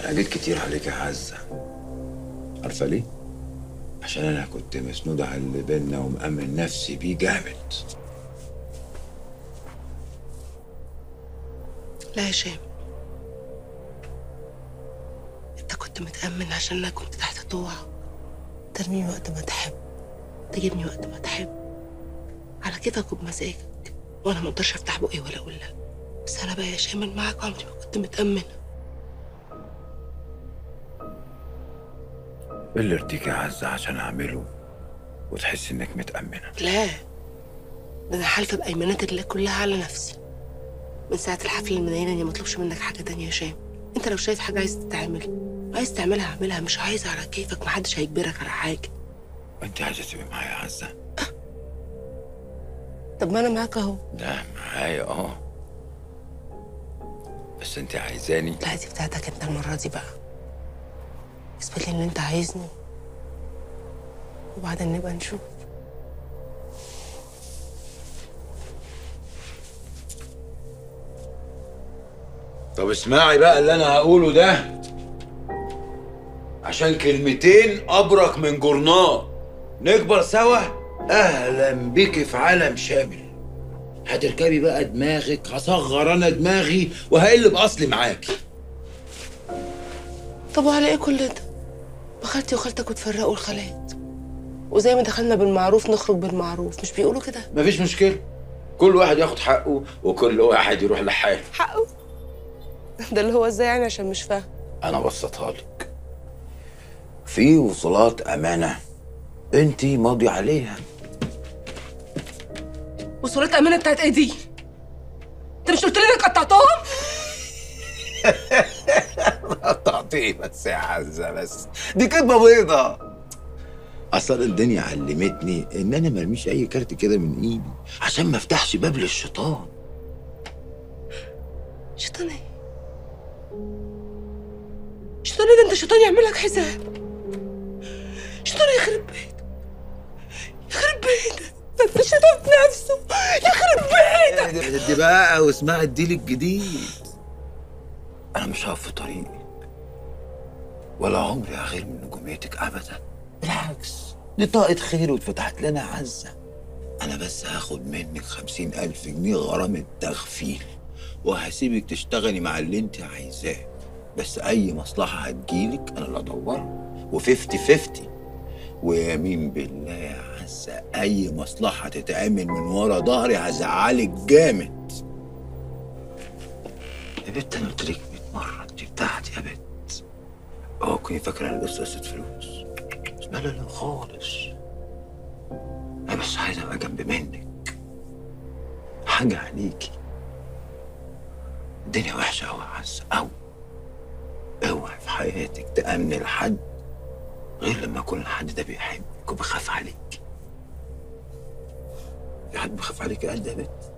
انا جيت كتير عليك يا عزه عارفه ليه عشان انا كنت مسنود على اللي بينا ومأمن نفسي بيه جامد لا يا هشام انت كنت متأمن عشان انا كنت تحت طوعك ترميني وقت ما تحب تجيبني وقت ما تحب على كيفك وبمزاجك وانا ما اقدرش افتح بقي ولا اقول لا بس انا بقى يا هشام من معاك عمري ما كنت متأمنة ايه اللي يرضيك يا عزه عشان اعمله وتحس انك متأمنه لا ده انا حالفة بأيمانات الله كلها على نفسي من ساعة الحفلة المنيلة اني مطلوبش منك حاجة تانية يا هشام انت لو شايف حاجة عايز تتعمل عايز تعملها اعملها مش عايزة على كيفك محدش هيجبرك على حاجة وانت عايزه تبقي معايا يا عزه طب ما انا معاك اهو ده معايا اه بس انت عايزاني لا دي بتاعتك انت المرة دي بقى اثبت لي ان انت عايزني وبعدين نبقى نشوف طب اسمعي بقى اللي انا هقوله ده عشان كلمتين ابرك من جورنال نكبر سوا اهلا بيك في عالم شامل هتركبي بقى دماغك هصغر انا دماغي وهقلب اصلي معاكي طب وعلى ايه كل ده؟ ما خالتي وخالتك وتفرقوا الخالات وزي ما دخلنا بالمعروف نخرج بالمعروف مش بيقولوا كده؟ مفيش مشكله كل واحد ياخد حقه وكل واحد يروح لحاله حقه ده اللي هو ازاي يعني عشان مش فاهم انا بسطها لك في وصولات امانه انت ماضي عليها وصورات امانه بتاعت ايه دي؟ انت مش قلت لي انك قطعتهم؟ قطعت ايه بس يا عزه بس دي كدبه بيضه اصلا الدنيا علمتني ان انا مرميش اي كارت كده من ايدي عشان ما افتحش باب للشيطان شيطان ايه؟ شيطان ايه ده انت شيطان يعمل لك حساب شيطان يخرب بيتك يخرب بيتك ده انت شيطان في نفسه يخرب بيتك دي بقى واسمعي الديل الجديد انا مش هقف في طريقك ولا عمري هغير من نجوميتك ابدا بالعكس دي طاقة خير واتفتحت لنا عزة أنا بس هاخد منك خمسين ألف جنيه غرامة تغفيل وهسيبك تشتغلي مع اللي انت عايزاه بس أي مصلحة هتجيلك أنا اللي أدورها وفيفتي فيفتي ويمين بالله يا عزة أي مصلحة تتعمل من ورا ظهري هزعلك جامد يا بت أنا قلت لك 100 مرة أنت بتاعتي يا بت أوعى تكوني فاكرة إن القصة قصة فلوس لا لا لا خالص أنا بس عايز أبقى جنب منك حاجة عليكي الدنيا وحشة أوي يا عزة أوي اوعي في حياتك تأمني لحد غير لما يكون الحد ده بيحبك وبيخاف عليك في حد بيخاف عليك قد يا بت